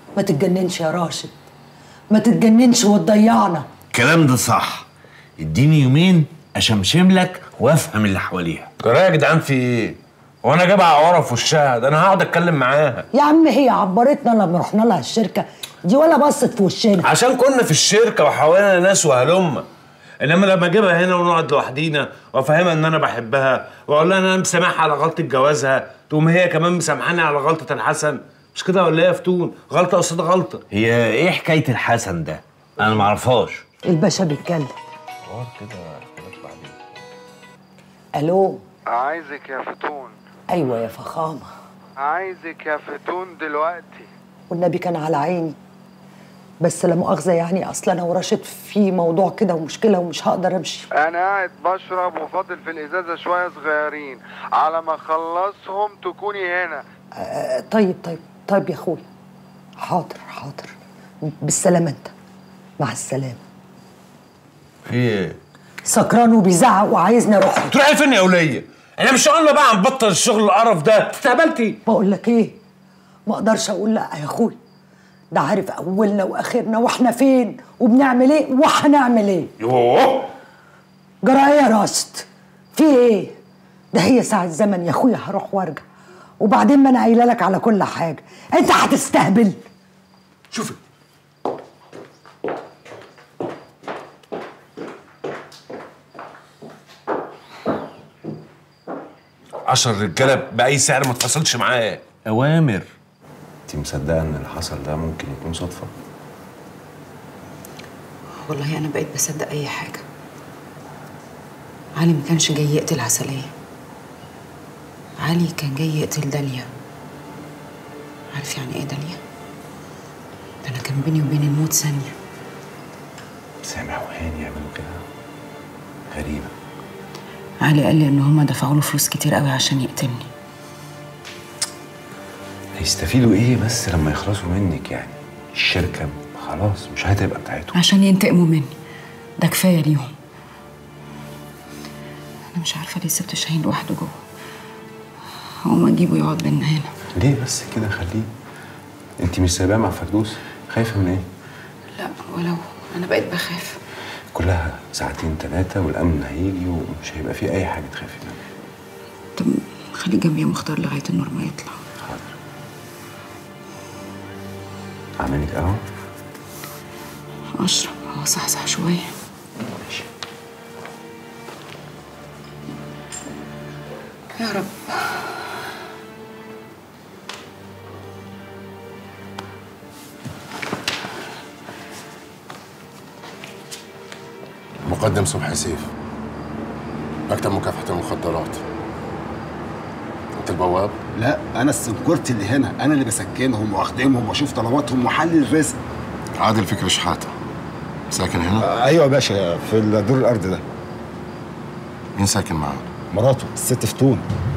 ما تتجننش يا راشد ما تتجننش وتضيعنا الكلام ده صح اديني يومين اشمشم لك وافهم اللي حواليها جرايه يا جدعان في ايه؟ هو انا جايبها عواره في وشها ده انا هقعد اتكلم معاها يا عم هي عبرتنا لما رحنا لها الشركه دي ولا بصت في وشنا عشان كنا في الشركه وحوالينا ناس وهلمه انما لما اجيبها هنا ونقعد لوحدينا وافهمها ان انا بحبها واقول لها ان انا مسامحها على غلطه جوازها تقوم هي كمان مسامحاني على غلطه الحسن مش كده ولا ايه يا فتون غلطه قصاد غلطه هي ايه حكايه الحسن ده انا معرفهاش الباشا بيتكلم الو عايزك يا فتون ايوه يا فخامه عايزك يا فتون دلوقتي والنبي كان على عيني بس لا مؤاخذه يعني اصل انا وراشد في موضوع كده ومشكله ومش هقدر امشي انا قاعد بشرب وفاضل في الازازه شويه صغيرين على ما اخلصهم تكوني هنا آه طيب طيب طيب يا اخويا حاضر حاضر بالسلامه انت مع السلامه في ايه؟ سكران وبيزعق وعايزني اروح تروحي فين يا وليه؟ احنا مش قلنا بقى نبطل الشغل القرف ده استقبلتي بقول لك ايه ما اقدرش اقول لا يا اخويا ده عارف اولنا واخرنا واحنا فين وبنعمل ايه وهنعمل ايه يوه جرى ايه يا راشد في ايه ده هي ساعة زمن يا اخويا هروح وارجع وبعدين ما انا قايله لك على كل حاجه انت هتستهبل شوفي عشر رجاله باي سعر ما تفصلش معاه اوامر انت مصدقه ان اللي حصل ده ممكن يكون صدفه والله انا بقيت بصدق اي حاجه علي ما كانش جاي يقتل عسليه علي كان جاي يقتل داليا عارف يعني ايه داليا ده انا كان بيني وبين الموت ثانيه سامع وهاني يعملوا كده غريبه علي قال لي ان هما دفعوا له فلوس كتير قوي عشان يقتلني هيستفيدوا ايه بس لما يخلصوا منك يعني الشركه خلاص مش هتبقى بتاعتهم عشان ينتقموا مني ده كفايه ليهم انا مش عارفه ليه سبت شاهين لوحده جوه هقوم اجيبه يقعد بينا هنا ليه بس كده خليه انت مش سايباه مع فردوس خايفه من ايه لا ولو انا بقيت بخاف كلها ساعتين ثلاثه والامن هيجي ومش هيبقى فيه اي حاجه تخافي منها طب خلي جنبي يا مختار لغايه النور ما يطلع حاضر اعمل لك قهوه اشرب هو صحصح شويه ماشي يا رب مقدم صبحي سيف مكتب مكافحة المخدرات انت البواب؟ لا انا السنكورت اللي هنا انا اللي بسكنهم واخدمهم واشوف طلباتهم واحلل الرزق عادل فكري شحاتة ساكن هنا؟ ايوه يا باشا في الدور الارض ده مين ساكن معاه؟ مراته الست فتون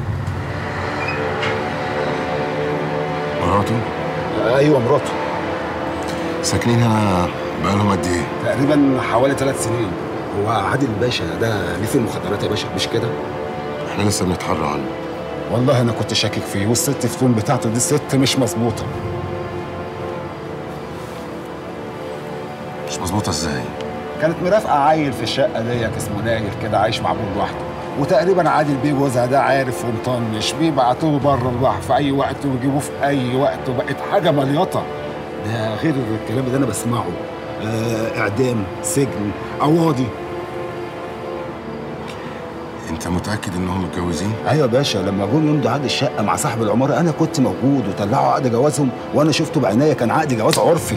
مراته؟ ايوه مراته ساكنين هنا بقالهم قد ايه؟ تقريبا حوالي ثلاث سنين هو عادل باشا ده ليه في المخدرات يا باشا مش كده احنا لسه بنتحرى عنه والله انا كنت شاكك فيه والست فتون بتاعته دي ست مش مظبوطه مش مظبوطة ازاي؟ كانت مرافقه عيل في الشقه ديت اسمه نايل كده عايش مع ابوه لوحده وتقريبا عادل بيه جوزها ده عارف ومطنش بيبعتوه بره البحر في اي وقت ويجيبوه في اي وقت وبقت حاجه مليطه ده غير الكلام اللي انا بسمعه آه اعدام سجن قواضي انت متأكد انهم متجوزين؟ ايوه يا باشا لما جم يمضوا عقد الشقه مع صاحب العماره انا كنت موجود وطلعوا عقد جوازهم وانا شفته بعينيا كان عقد جواز عرفي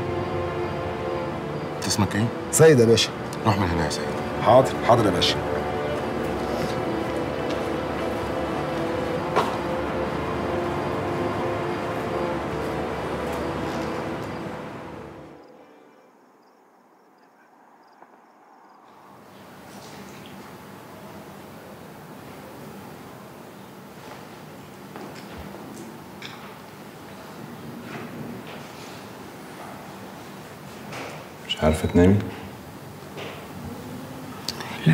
انت اسمك ايه؟ سيد يا باشا روح من هنا يا سيد حاضر حاضر يا باشا مش عارفه تنامي لا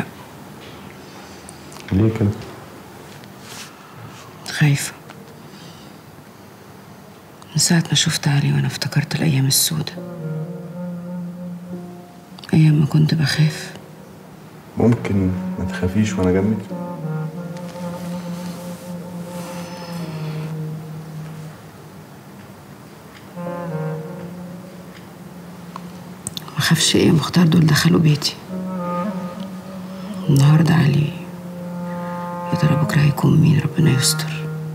ليه كده خايفه من ساعة ما شفت علي وأنا افتكرت الأيام السودة أيام ما كنت بخاف ممكن ما تخافيش وانا جنبك ما خافش إيه مختار دول دخلوا بيتي النهاردة علي يا ترى بكرة هيكون مين ربنا يستر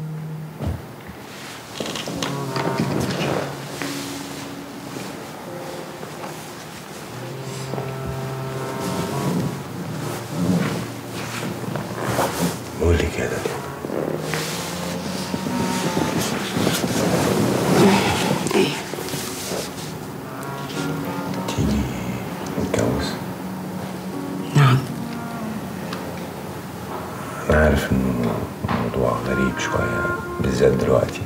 بقول لك يا داليا إيه تيجي نتجوز نعم انا عارف انه الموضوع غريب شويه بالذات دلوقتي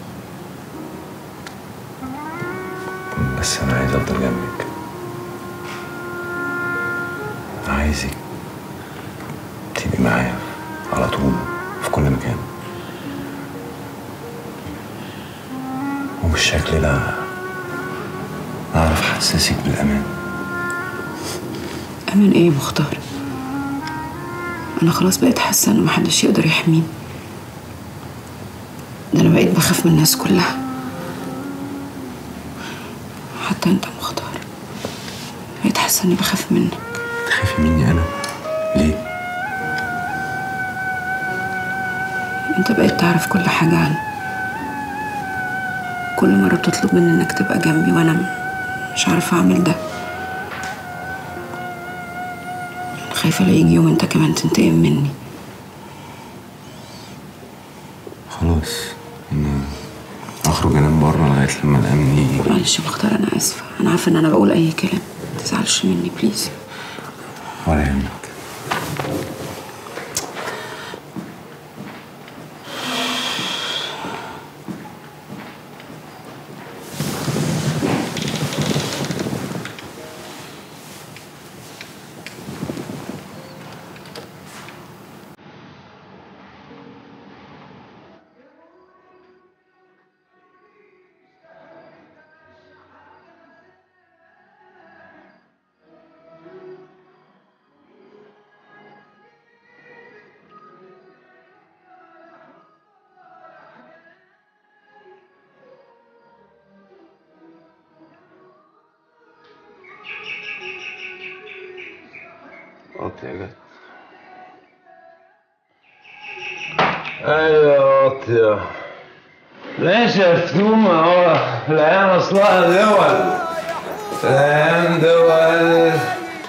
بس انا عايز افضل جنبك عايزك تبقي معايا على طول في كل مكان وبالشكل ده اعرف احسسك بالامان أمان إيه يا مختار أنا خلاص بقيت حاسة إن محدش يقدر يحميني ده أنا بقيت بخاف من الناس كلها حتى أنت مختار بقيت حاسة إني بخاف منك تخافي مني انا ليه أنت بقيت تعرف كل حاجة عني كل مرة بتطلب مني إنك تبقى جنبي وأنا م- مش عارفة أعمل ده أنا خايفة لا يجي يوم أنت كمان تنتقم مني خلاص انا اخرج انام بره لغايه لما الامن يجي معلش يا مختار أنا آسفة أنا عارفة إن أنا بقول أي كلام متزعلش مني بليز ولا يهمك قط يا جد ايوه قط يا ماشي يا فتومة هو العيال اصلها دول العيال دول